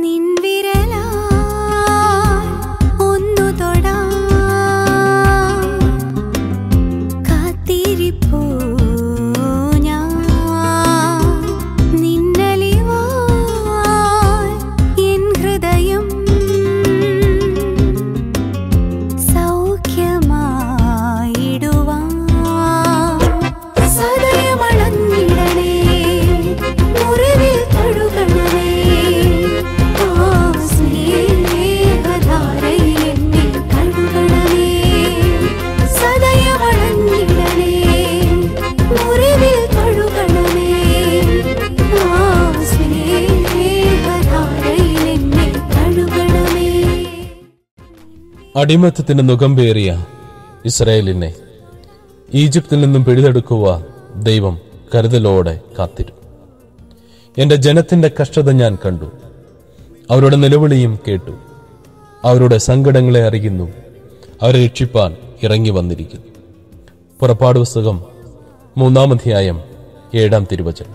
നിൻ വിരലാൽ ഒന്നു തൊടാൻ കാത്തിരിപ്പൂ ഞാൻ നിന്നലിവാൽ എൻ ഹൃദയം സൗഖ്യമായിടുവാൻ സദയമളന്നിടണേ മുറിവിൽ തൊഴുകണമേ ഓ സ്നേഹധാരയിൽ എന്നെ കഴുകണമേ സദയമളന്നിടണേ മുറിവിൽ തൊഴുകണമേ ഓ സ്നേഹധാരയിൽ എന്നെ കഴുകണമേ അടിമത്തത്തിന് നുകമ്പേറിയ ഇസ്രായേലിനെ ഈജിപ്തിൽ നിന്നും പിഴുതെടുക്കുവാൻ ദൈവം കരുതലോടെ കാത്തിരുന്നു എന്റെ ജനത്തിന്റെ കഷ്ടത ഞാൻ കണ്ടു അവരുടെ നിലവിളിയും കേട്ടു അവരുടെ സങ്കടങ്ങളെ അറിയുന്നു അവരെ രക്ഷിപ്പാൻ ഇറങ്ങി വന്നിരിക്കുന്നു പുറപ്പാട് പുസ്തകം മൂന്നാമധ്യായം ഏഴാം തിരുവചനം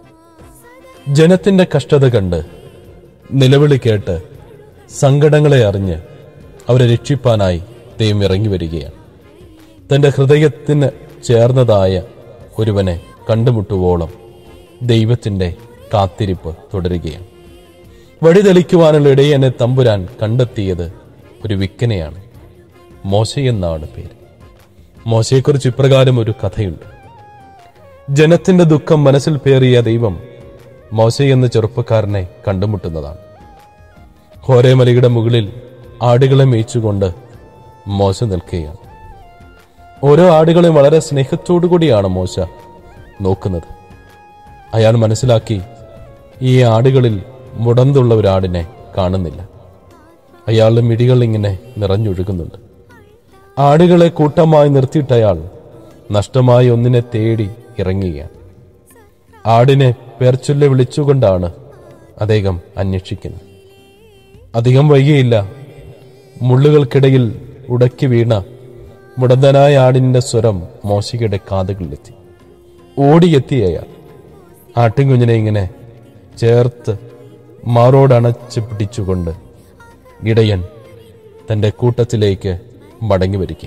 ജനത്തിന്റെ കഷ്ടത കണ്ട് നിലവിളി കേട്ട് സങ്കടങ്ങളെ അറിഞ്ഞ് അവരെ രക്ഷിപ്പാനായി ദൈവം ഇറങ്ങി വരികയാണ് തന്റെ ഹൃദയത്തിന് ചേർന്നതായ ഒരുവനെ കണ്ടുമുട്ടുവോളം ദൈവത്തിന്റെ കാത്തിരിപ്പ് തുടരുകയാണ് വഴിതെളിക്കുവാനുള്ള ഇടയനെ തമ്പുരാൻ കണ്ടെത്തിയത് ഒരു വിക്കനെയാണ് മോശയെന്നാണ് പേര് മോശയെക്കുറിച്ച് ഇപ്രകാരം ഒരു കഥയുണ്ട് ജനത്തിന്റെ ദുഃഖം മനസ്സിൽ പേറിയ ദൈവം മോശ എന്ന ചെറുപ്പക്കാരനെ കണ്ടുമുട്ടുന്നതാണ് ഹോരേമലയുടെ മുകളിൽ ആടുകളെ മേയിച്ചുകൊണ്ട് മോശ നിൽക്കുകയാണ് ഓരോ ആടുകളെയും വളരെ സ്നേഹത്തോടു കൂടിയാണ് മോശ നോക്കുന്നത് അയാൾ മനസ്സിലാക്കി ഈ ആടുകളിൽ മുടന്തുള്ള ഒരാടിനെ കാണുന്നില്ല അയാളുടെ മിടികൾ ഇങ്ങനെ നിറഞ്ഞൊഴുകുന്നുണ്ട് ആടുകളെ കൂട്ടമായി നിർത്തിയിട്ട് അയാൾ നഷ്ടമായ ഒന്നിനെ തേടി ഇറങ്ങുകയാണ് ആടിനെ പേർച്ചൊല്ലെ വിളിച്ചുകൊണ്ടാണ് അദ്ദേഹം അന്വേഷിക്കുന്നത് അധികം വൈകിയില്ല മുള്ളുകൾക്കിടയിൽ ഉടക്കി വീണ മുടന്തനായ ആടിന്റെ സ്വരം മോശികയുടെ കാതുകളിലെത്തി ഓടിയെത്തി അയാൾ ആട്ടിൻകുഞ്ഞിനെ ഇങ്ങനെ ചേർത്ത് മാറോടണച്ച് പിടിച്ചുകൊണ്ട് ഇടയൻ തന്റെ കൂട്ടത്തിലേക്ക് മടങ്ങി വരിക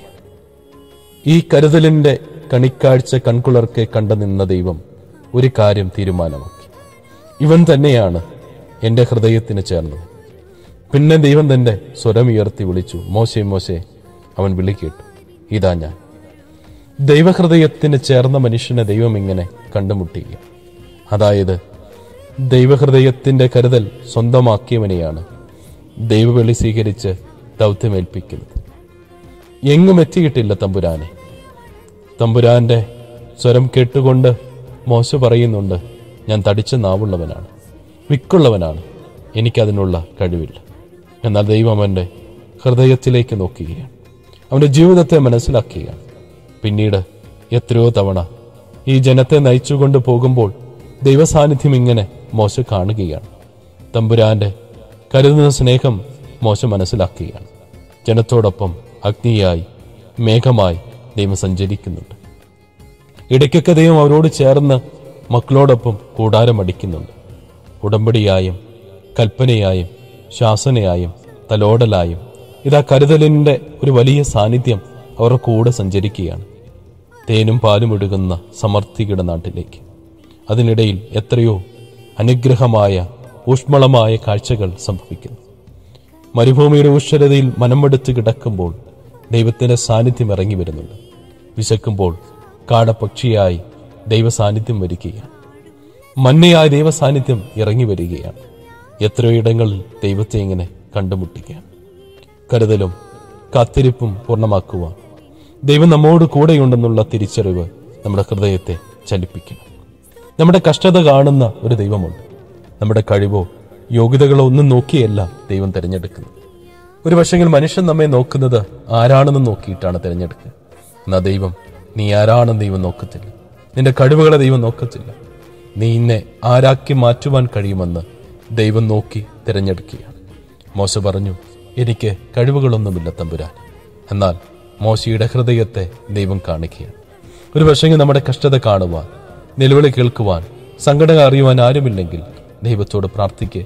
ഈ കരുതലിന്റെ കണിക്കാഴ്ച കൺകുളർക്കെ കണ്ടു നിന്ന ദൈവം ഒരു കാര്യം തീരുമാനമാക്കി ഇവൻ തന്നെയാണ് എന്റെ ഹൃദയത്തിന് ചേർന്നത് പിന്നെ ദൈവം തന്റെ സ്വരമുയർത്തി വിളിച്ചു മോശെ മോശെ അവൻ വിളി കേട്ടു ഇതാ ഞാൻ ദൈവഹൃദയത്തിന് ചേർന്ന മനുഷ്യനെ ദൈവം ഇങ്ങനെ കണ്ടുമുട്ടുക അതായത് ദൈവഹൃദയത്തിന്റെ കരുതൽ സ്വന്തമാക്കിയവനെയാണ് ദൈവവിളി സ്വീകരിച്ച് ദൗത്യമേൽപ്പിക്കുന്നത് എങ്ങും എത്തിയിട്ടില്ല തമ്പുരാനെ തമ്പുരാന്റെ സ്വരം കേട്ടുകൊണ്ട് മോശ പറയുന്നുണ്ട് ഞാൻ തടിച്ച നാവുള്ളവനാണ് വിക്കുള്ളവനാണ് എനിക്കതിനുള്ള കഴിവില്ല എന്നാൽ ദൈവം അവന്റെ ഹൃദയത്തിലേക്ക് നോക്കുകയാണ് അവന്റെ ജീവിതത്തെ മനസ്സിലാക്കുകയാണ് പിന്നീട് എത്രയോ തവണ ഈ ജനത്തെ നയിച്ചുകൊണ്ട് പോകുമ്പോൾ ദൈവസാന്നിധ്യം ഇങ്ങനെ മോശ കാണുകയാണ് തമ്പുരാന്റെ കരുതുന്ന സ്നേഹം മോശ മനസ്സിലാക്കുകയാണ് ജനത്തോടൊപ്പം അഗ്നിയായി മേഘമായി ദൈവം സഞ്ചരിക്കുന്നുണ്ട് ഇടയ്ക്കൊക്കെ ദൈവം അവരോട് ചേർന്ന് മക്കളോടൊപ്പം കൂടാരമടിക്കുന്നുണ്ട് ഉടമ്പടിയായും കൽപ്പനയായും ശാസനയായും തലോടലായും ഇതാ കരുതലിന്റെ ഒരു വലിയ സാന്നിധ്യം അവരുടെ കൂടെ സഞ്ചരിക്കുകയാണ് തേനും പാലും ഒഴുകുന്ന സമർത്ഥിയുടെ നാട്ടിലേക്ക് അതിനിടയിൽ എത്രയോ അനുഗ്രഹമായ ഊഷ്മളമായ കാഴ്ചകൾ സംഭവിക്കുന്നു മരുഭൂമിയുടെ ഊശ്വരതയിൽ മനമെടുത്ത് കിടക്കുമ്പോൾ ദൈവത്തിന്റെ സാന്നിധ്യം ഇറങ്ങി വരുന്നുണ്ട് വിശക്കുമ്പോൾ കാടപക്ഷിയായി ദൈവ സാന്നിധ്യം വരികയാണ് മന്നയായ ദൈവ സാന്നിധ്യം ഇറങ്ങി വരികയാണ് എത്രയോ ഇടങ്ങളിൽ ദൈവത്തെ ഇങ്ങനെ കണ്ടുമുട്ടുകയാണ് കരുതലും കാത്തിരിപ്പും പൂർണ്ണമാക്കുവാൻ ദൈവം നമ്മോട് കൂടെയുണ്ടെന്നുള്ള തിരിച്ചറിവ് നമ്മുടെ ഹൃദയത്തെ ചലിപ്പിക്കണം നമ്മുടെ കഷ്ടത കാണുന്ന ഒരു ദൈവമുണ്ട് നമ്മുടെ കഴിവോ യോഗ്യതകളോ ഒന്നും നോക്കിയല്ല ദൈവം തിരഞ്ഞെടുക്കുന്നത് ഒരു പക്ഷെങ്കിൽ മനുഷ്യൻ നമ്മെ നോക്കുന്നത് ആരാണെന്ന് നോക്കിയിട്ടാണ് തിരഞ്ഞെടുക്കുക എന്നാ ദൈവം നീ ആരാണെന്ന് ദൈവം നോക്കത്തില്ല നിന്റെ കഴിവുകളെ ദൈവം നോക്കത്തില്ല നീ ഇന്നെ ആരാക്കി മാറ്റുവാൻ കഴിയുമെന്ന് ദൈവം നോക്കി തിരഞ്ഞെടുക്കുകയാണ് മോശ പറഞ്ഞു എനിക്ക് കഴിവുകളൊന്നുമില്ല തമ്പുരാൻ എന്നാൽ മോശയുടെ ഹൃദയത്തെ ദൈവം കാണിക്കുകയാണ് ഒരു പക്ഷെങ്കിൽ നമ്മുടെ കഷ്ടത കാണുവാൻ നിലവിളി കേൾക്കുവാൻ സങ്കടം അറിയുവാൻ ആരുമില്ലെങ്കിൽ ദൈവത്തോട് പ്രാർത്ഥിക്ക്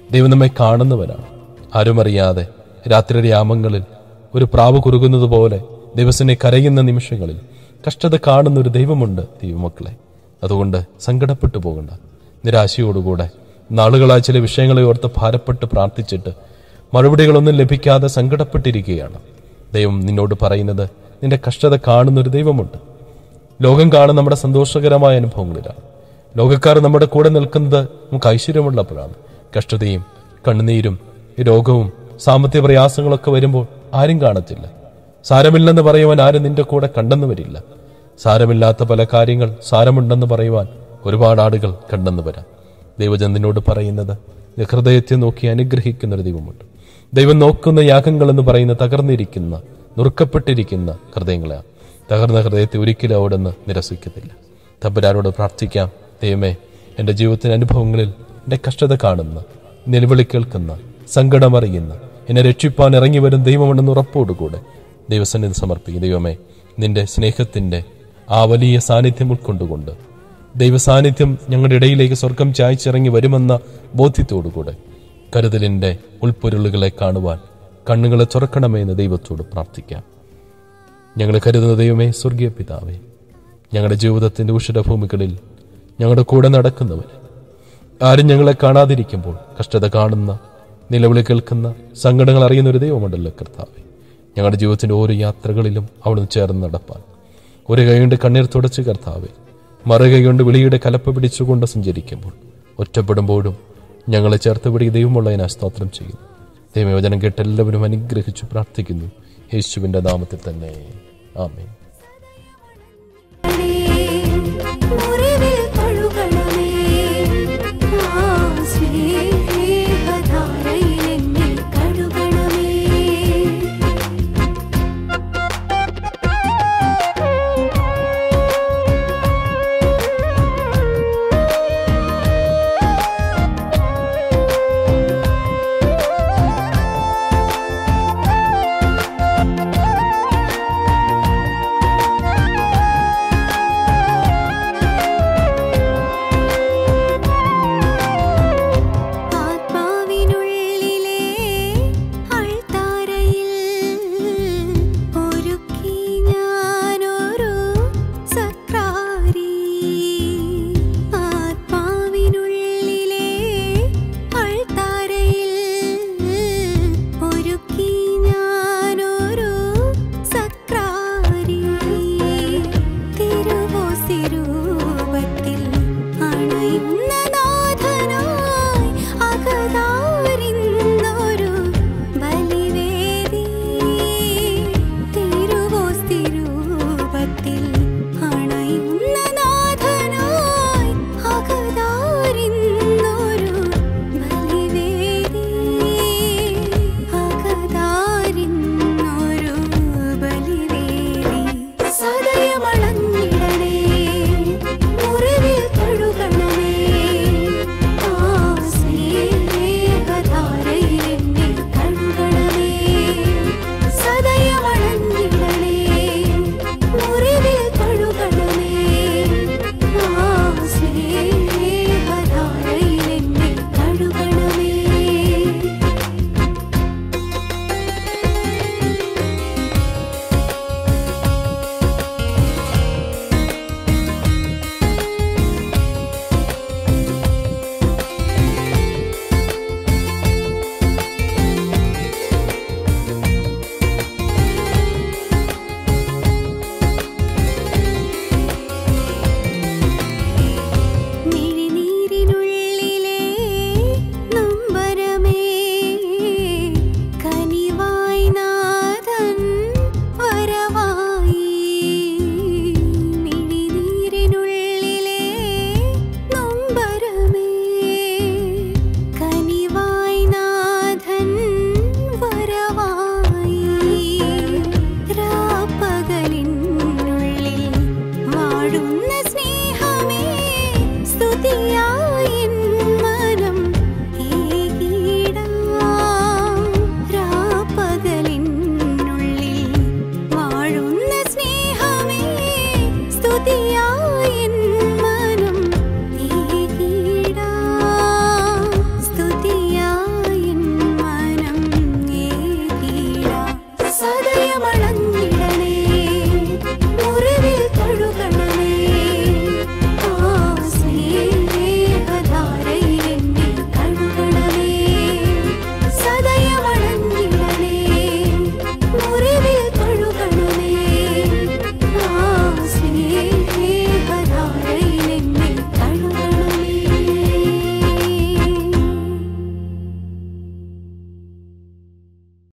ദൈവം നമ്മെ കാണുന്നവനാണ് ആരുമറിയാതെ രാത്രി യാമങ്ങളിൽ ഒരു പ്രാവ് കുറുകുന്നത് പോലെ ദിവസനെ കരയുന്ന നിമിഷങ്ങളിൽ കഷ്ടത കാണുന്ന ഒരു ദൈവമുണ്ട് ദൈവമക്കളെ അതുകൊണ്ട് സങ്കടപ്പെട്ടു പോകണ്ട നിരാശയോടുകൂടെ നാളുകളായി ചില വിഷയങ്ങളെ ഓർത്ത് ഭാരപ്പെട്ട് പ്രാർത്ഥിച്ചിട്ട് മറുപടികളൊന്നും ലഭിക്കാതെ സങ്കടപ്പെട്ടിരിക്കുകയാണ് ദൈവം നിന്നോട് പറയുന്നത് നിന്റെ കഷ്ടത കാണുന്ന ഒരു ദൈവമുണ്ട് ലോകം കാണുന്ന നമ്മുടെ സന്തോഷകരമായ അനുഭവങ്ങളിലാണ് ലോകക്കാർ നമ്മുടെ കൂടെ നിൽക്കുന്നത് നമുക്ക് ഐശ്വര്യമുള്ളപ്പോഴാണ് കഷ്ടതയും കണ്ണുനീരും രോഗവും സാമ്പത്തിക പ്രയാസങ്ങളൊക്കെ വരുമ്പോൾ ആരും കാണത്തില്ല സാരമില്ലെന്ന് പറയുവാൻ ആരും നിന്റെ കൂടെ കണ്ടെന്ന് വരില്ല സാരമില്ലാത്ത പല കാര്യങ്ങൾ സാരമുണ്ടെന്ന് പറയുവാൻ ഒരുപാട് ആളുകൾ കണ്ടെന്ന് വരാം ദൈവജനത്തിനോട് പറയുന്നത് നിന്റെ ഹൃദയത്തെ നോക്കി അനുഗ്രഹിക്കുന്ന ഒരു ദൈവമുണ്ട് ദൈവം നോക്കുന്ന യാഗങ്ങൾ എന്ന് പറയുന്ന തകർന്നിരിക്കുന്ന നുറുക്കപ്പെട്ടിരിക്കുന്ന ഹൃദയങ്ങളെയാണ് തകർന്ന ഹൃദയത്തെ ഒരിക്കലും അവിടുന്ന് നിരസിക്കത്തില്ല തമ്പുരാനോട് പ്രാർത്ഥിക്കാം ദൈവമേ എൻ്റെ ജീവിതത്തിന്റെ അനുഭവങ്ങളിൽ എൻ്റെ കഷ്ടത കാണുന്ന നിലവിളി കേൾക്കുന്ന സങ്കടമറിയുന്ന എന്നെ രക്ഷിപ്പാൻ ഇറങ്ങി വരും ദൈവമുണ്ടെന്ന് ഉറപ്പോടുകൂടെ ദൈവസന്നിധി സമർപ്പിക്കും ദൈവമേ നിന്റെ സ്നേഹത്തിന്റെ ആ വലിയ സാന്നിധ്യം ഉൾക്കൊണ്ടുകൊണ്ട് ദൈവസാന്നിധ്യം ഞങ്ങളുടെ ഇടയിലേക്ക് സ്വർഗം ചായച്ചിറങ്ങി വരുമെന്ന ബോധ്യത്തോടുകൂടെ കരുതലിന്റെ ഉൾപ്പൊരുളുകളെ കാണുവാൻ കണ്ണുകളെ തുറക്കണമേ എന്ന് ദൈവത്തോട് പ്രാർത്ഥിക്കാം ഞങ്ങൾ കരുതുന്ന ദൈവമേ സ്വർഗീയ പിതാവേ ഞങ്ങളുടെ ജീവിതത്തിന്റെ ഉഷരഭൂമികളിൽ ഞങ്ങളുടെ കൂടെ നടക്കുന്നവൻ ആരും ഞങ്ങളെ കാണാതിരിക്കുമ്പോൾ കഷ്ടത കാണുന്ന നിലവിളി കേൾക്കുന്ന സങ്കടങ്ങൾ അറിയുന്ന ഒരു ദൈവമുണ്ടല്ലോ കർത്താവെ ഞങ്ങളുടെ ജീവിതത്തിന്റെ ഓരോ യാത്രകളിലും അവിടുന്ന് ചേർന്ന് നടപ്പാൻ ഒരു കൈകൊണ്ട് കണ്ണീർ തുടച്ച് കർത്താവെ മറുകൈ കൊണ്ട് വിളിയുടെ കലപ്പ പിടിച്ചുകൊണ്ട് സഞ്ചരിക്കുമ്പോൾ ഒറ്റപ്പെടുമ്പോഴും ഞങ്ങളെ ചേർത്ത് പിടി ദൈവമുള്ളതിനെ സ്തോത്രം ചെയ്യുന്നു ദൈവവചനം കേട്ട് എല്ലാവരും അനുഗ്രഹിച്ചു പ്രാർത്ഥിക്കുന്നു യേശുവിന്റെ നാമത്തിൽ തന്നെ ആമേൻ മുറിവിൽ